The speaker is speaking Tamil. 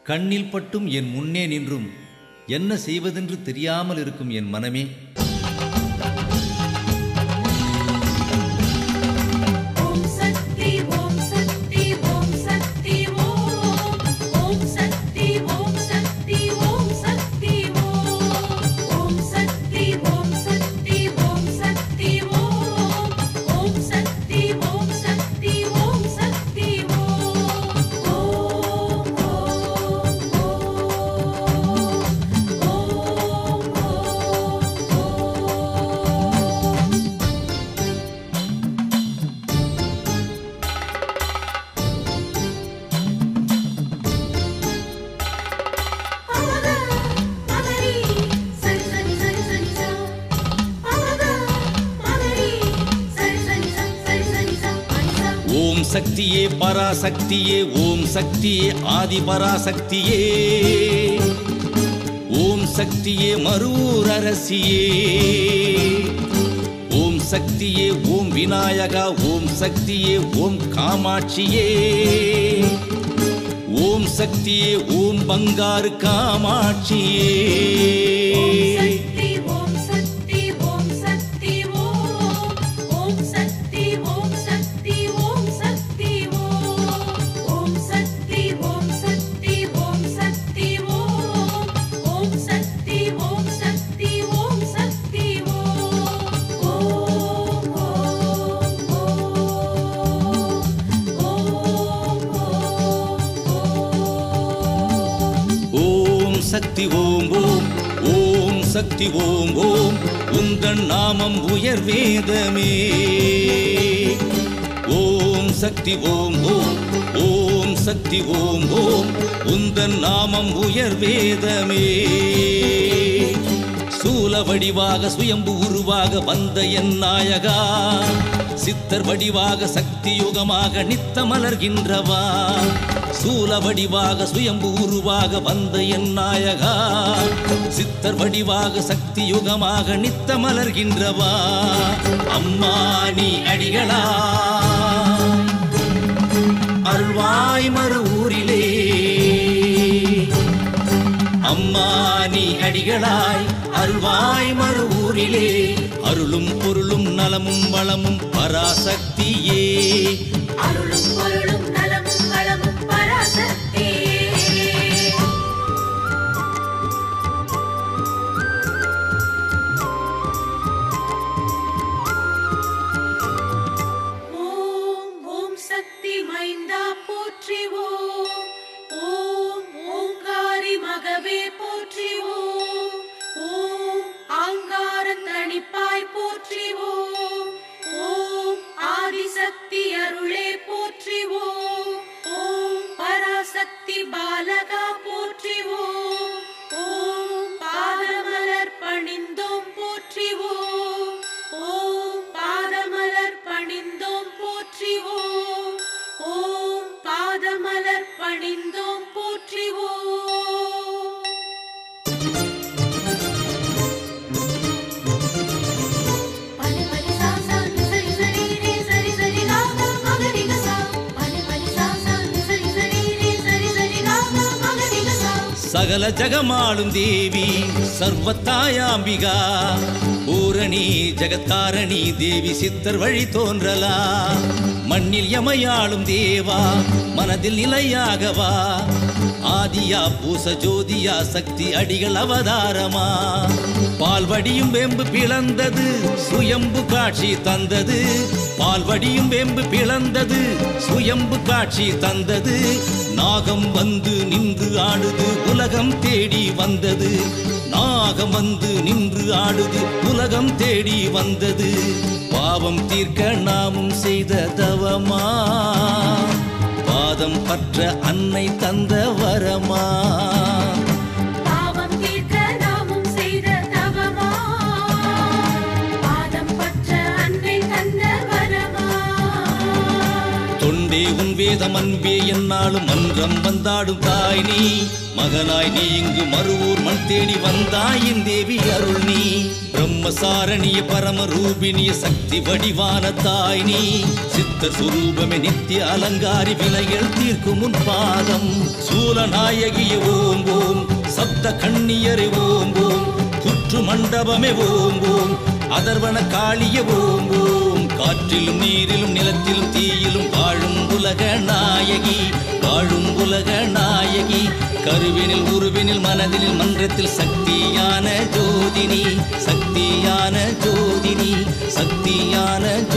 கண்ணில் பட்டும் என் முன்னே நின்றும் என்ன செய்வதென்று தெரியாமல் இருக்கும் என் மனமே ஓம் சக்தி ஓம் சக்தி ஓம் சக்தி ஓம் ஓம் சக்தி ஓம் சக்தி ஓம் சக்தி ஓம் ஓம் சக்தி ஓம் சக்தி ஓம் சக்தி ஓம் ஓம் சக்தி ஓம் சக்தி ஓம் சக்தி ஓம் ஓம் ஓம் ஓம் ஓம் அமக மகரி சரி சரி சரி சரி சா அமக மகரி சரி சரி சா சரி சரி சா பைசா ஓம் சக்தியே பராசக்தியே ஓம் சக்தியே ஆதி பராசக்தியே ஓம் சக்தியே மருவூர் அரசியே ஓம் சக்தியே ஓம் விநாயகா ஓம் சக்தியே ஓம் காமாட்சியே ஓம் சக்தியே ஓம் பங்காரு காமாட்சியே சக்தி ஓம் சக்தி ஓம் சக்தி ஓம் ஓம் சக்தி ஓம் சக்தி ஓம் சக்தி ஓம் ஓம் சக்தி ஓம் சக்தி ஓம் சக்தி ஓம் ஓம் சக்தி ஓம் சக்தி ஓம் சக்தி ஓம் ஓம் ஓம் ஓம் ஓம் சக்தி ஓம் ஓம் ஓம் சக்தி ஓம் ஓம் உந்தன் நாமம் உயர் வேதமே ஓம் சக்தி ஓம் ஓம் ஓம் சக்தி ஓம் ஓம் உந்தன் நாமம் உயர் வேதமே சூல வடிவாக சுயம்பு உருவாக வந்த என் நாயகா சித்தர் வடிவாக சக்தி யுகமாக நித்த மலர்கின்றவா சூல வடிவாக சுயம்பு உருவாக வந்த என் நாயகா சித்தர் வடிவாக சக்தி யுகமாக நித்த மலர்கின்றவா அம்மா நீ அடிகளா அருள்வாய் மறு ஊரிலே அம்மா நீ அடிகளாய் அருள்வாய் மறு ஊரிலே அருளும் பொருளும் நலமும் வளமும் பராசக்தியே அருளும் பொருளும் நலமும் வளமும் பராசக்தியே ஓம் ஓம் சக்தி மைந்தா போற்றி ஓம் ஓம் ஓங்காரி மகவே போற்றி ஓம் ஓம் ஆங்காரத் தணிப்பாய் போற்றி ஓம் ஓம் ஆதிசக்தி அருளே போற்றி ஓம் ஓம் பராசக்தி பாலகா போற்றி ஓம் ஓம் பாதமலர் பணிந்தோம் போற்றி ஓம் ஓம் பாதமலர் பணிந்தோம் போற்றி ஓம் ஓம் பாதமலர் பணிந்தோம் போற்றி ஓம் பலி பலி சா சா நி சரி சரி ரே சரி சரி கா கா மகரி க சா பலி பலி சா சா நி சரி சரி ரே சரி சரி கா கா மகரி க சா சகல ஜகமாளும் தேவி சர்வத்தாயாம்பிகா பூரணி ஜெகத்தாரணி தேவி சித்தர் வழி தோன்றலா மண்ணில் எமையாளும் தேவா மனதில் நிலையாகவா ஆதியா பூச ஜோதியா சக்தி அடிகள் அவதாரமா பால்வடியும் வெம்பு பிளந்தது சுயம்பு காட்சி தந்தது பால்வடியும் வெம்பு பிளந்தது சுயம்பு காட்சி தந்தது நாகம் வந்து நின்று ஆடுது உலகம் தேடி வந்தது நாகம் வந்து நின்று ஆடுது உலகம் தேடி வந்தது பாவம் தீர்க்க நாமும் செய்த தவமா பாதம் பற்ற அன்னை தந்த வரமா பாவம் தீர்க்க நாமும் செய்த தவமா பாதம் பற்ற அன்னை தந்த வரமா தொண்டை அன்பே உன் வேதம் அன்பே என்னாலும் மன்றம் வந்தாடும் தாய் நீ மகனாய் நீ இங்கு மறுவூர் மண் தேடி வந்தாய் என் தேவி அருள் நீ பிரம்மசாரணிய பரம ரூபிணிய சக்தி வடிவான தாய் நீ சித்த சுரூபமே நித்திய அலங்காரி வினைகள் தீர்க்கும் உன் பாதம் சூலநாயகிய ஓம் ஓம் சப்த கண்ணியரை ஓம் ஓம் புற்று மண்டபமே ஓம் ஓம் அதர்வன காளிய ஓம் ஓம் காற்றிலும் நீரிலும் நிலத்திலும் தீயிலும் வாழும் உலக நாயகி வாழும் உலக நாயகி கருவினில் உருவினில் மனதினில் மன்றத்தில் சக்தியான ஜோதினி சக்தியான ஜோதினி சக்தியான